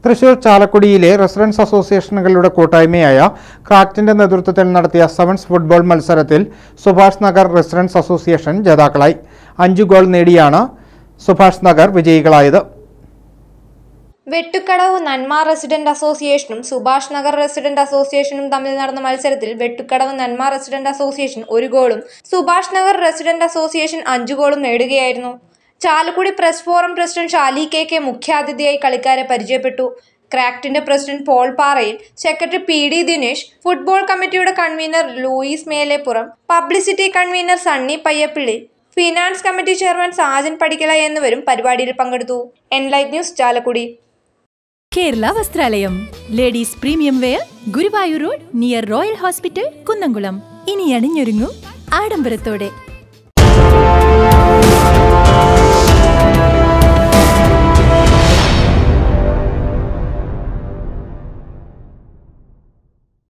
തൃശൂർ ചാലക്കുടിയിലെ റെസിഡൻസ് അസോസിയേഷനുകളുടെ കൂട്ടായ്മയായ ക്രാക്റ്റിന്റെ നേതൃത്വത്തിൽ നടത്തിയ സെവൻസ് ഫുട്ബോൾ മത്സരത്തിൽ സുഭാഷ് നഗർ റെസിഡൻസ് അസോസിയേഷൻ ജേതാക്കളായി അഞ്ചു ഗോൾ നേടിയാണ് സുഭാഷ് നഗർ വിജയികളായത് വെട്ടുക്കടവ് നന്മ റെസിഡന്റ് അസോസിയേഷനും സുഭാഷ് നഗർ റെസിഡന്റ് അസോസിയേഷനും തമ്മിൽ നടന്ന മത്സരത്തിൽ വെട്ടുക്കടവ് നന്മ റെസിഡന്റ് അസോസിയേഷൻ ഒരു ഗോളും സുഭാഷ് നഗർ റെസിഡന്റ് അസോസിയേഷൻ അഞ്ചു ഗോളും നേടുകയായിരുന്നു Chalakudy press forum president Shali K K മുഖ്യാതിഥിയായി കളിക്കാരെ പരിചയപ്പെട്ടു ക്രാക്ടിന്റെ president Paul Parayil secretary P D Dinesh football കമ്മിറ്റിയുടെ convener Louis Melepuram publicity convener Sunny Payyappilly finance committee chairman Sajan Padikkala എന്നിവരും പരിപാടിയിൽ പങ്കെടുത്തു enlight news Chalakudy Kerala Vasthralayam ladies premium wear Guruvayur road near royal hospital Kunnamkulam ഇനി അണിഞ്ഞൊരുങ്ങൂ ആഡംബരത്തോടെ